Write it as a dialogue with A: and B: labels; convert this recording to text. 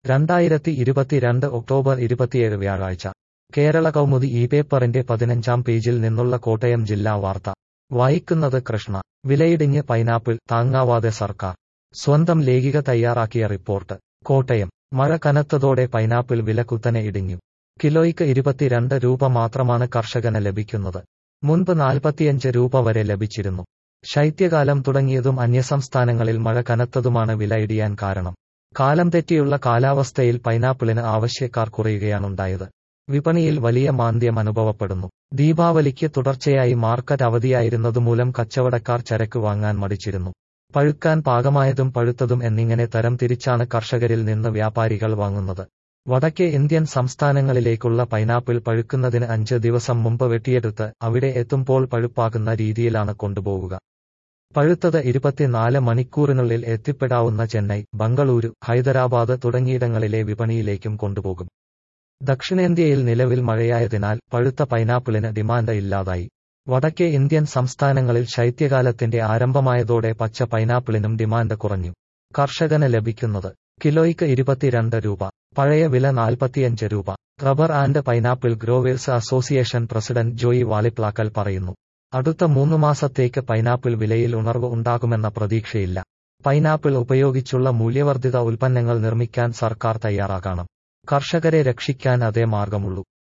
A: രണ്ടായിരത്തി ഇരുപത്തിരണ്ട് ഒക്ടോബർ ഇരുപത്തിയേഴ് വ്യാഴാഴ്ച കേരള കൗമുദി ഈ പേപ്പറിന്റെ പതിനഞ്ചാം പേജിൽ നിന്നുള്ള കോട്ടയം ജില്ലാ വാർത്ത വായിക്കുന്നത് കൃഷ്ണ വിലയിടിഞ്ഞ് പൈനാപ്പിൾ താങ്ങാവാതെ സർക്കാർ സ്വന്തം ലേഖിക തയ്യാറാക്കിയ റിപ്പോർട്ട് കോട്ടയം മഴ കനത്തതോടെ പൈനാപ്പിൾ വില കുത്തനെ ഇടിഞ്ഞു കിലോയ്ക്ക് ഇരുപത്തിരണ്ട് രൂപ മാത്രമാണ് കർഷകന് ലഭിക്കുന്നത് മുൻപ് നാൽപ്പത്തിയഞ്ച് രൂപ വരെ ലഭിച്ചിരുന്നു ശൈത്യകാലം തുടങ്ങിയതും അന്യസംസ്ഥാനങ്ങളിൽ മഴ കനത്തതുമാണ് വില ഇടിയാൻ കാരണം കാലം തെറ്റിയുള്ള കാലാവസ്ഥയിൽ പൈനാപ്പിളിന് ആവശ്യക്കാർ കുറയുകയാണുണ്ടായത് വിപണിയിൽ വലിയ മാന്ദ്യം അനുഭവപ്പെടുന്നു ദീപാവലിക്ക് തുടർച്ചയായി മാർക്കറ്റ് അവധിയായിരുന്നതുമൂലം കച്ചവടക്കാർ ചരക്ക് വാങ്ങാൻ മടിച്ചിരുന്നു പഴുക്കാൻ പാകമായതും പഴുത്തതും എന്നിങ്ങനെ തരം തിരിച്ചാണ് കർഷകരിൽ നിന്ന് വ്യാപാരികൾ വാങ്ങുന്നത് വടക്കേ ഇന്ത്യൻ സംസ്ഥാനങ്ങളിലേക്കുള്ള പൈനാപ്പിൾ പഴുക്കുന്നതിന് അഞ്ച് ദിവസം മുമ്പ് വെട്ടിയെടുത്ത് അവിടെ എത്തുമ്പോൾ പഴുപ്പാകുന്ന രീതിയിലാണ് കൊണ്ടുപോവുക പഴുത്തത് ഇരുപത്തിനാല് മണിക്കൂറിനുള്ളിൽ എത്തിപ്പെടാവുന്ന ചെന്നൈ ബംഗളൂരു ഹൈദരാബാദ് തുടങ്ങിയിടങ്ങളിലെ വിപണിയിലേക്കും കൊണ്ടുപോകും ദക്ഷിണേന്ത്യയിൽ നിലവിൽ മഴയായതിനാൽ പഴുത്ത പൈനാപ്പിളിന് ഡിമാൻഡ് ഇല്ലാതായി വടക്കേ ഇന്ത്യൻ സംസ്ഥാനങ്ങളിൽ ശൈത്യകാലത്തിന്റെ ആരംഭമായതോടെ പച്ച പൈനാപ്പിളിനും ഡിമാൻഡ് കുറഞ്ഞു കർഷകന് ലഭിക്കുന്നത് കിലോയ്ക്ക് ഇരുപത്തിരണ്ട് രൂപ പഴയ വില നാൽപ്പത്തിയഞ്ച് രൂപ rubber and pineapple growers association president Joy Valiplackal പറയുന്നു അടുത്ത മൂന്ന് മാസത്തേക്ക് പൈനാപ്പിൾ വിലയിൽ ഉണർവ് ഉണ്ടാകുമെന്ന പ്രതീക്ഷയില്ല പൈനാപ്പിൾ ഉപയോഗിച്ചുള്ള മൂല്യവർദ്ധിത ഉൽപ്പന്നങ്ങൾ നിർമ്മിക്കാൻ സർക്കാർ തയ്യാറാകണം കർഷകരെ രക്ഷിക്കാൻ അതേ മാർഗമുള്ളൂ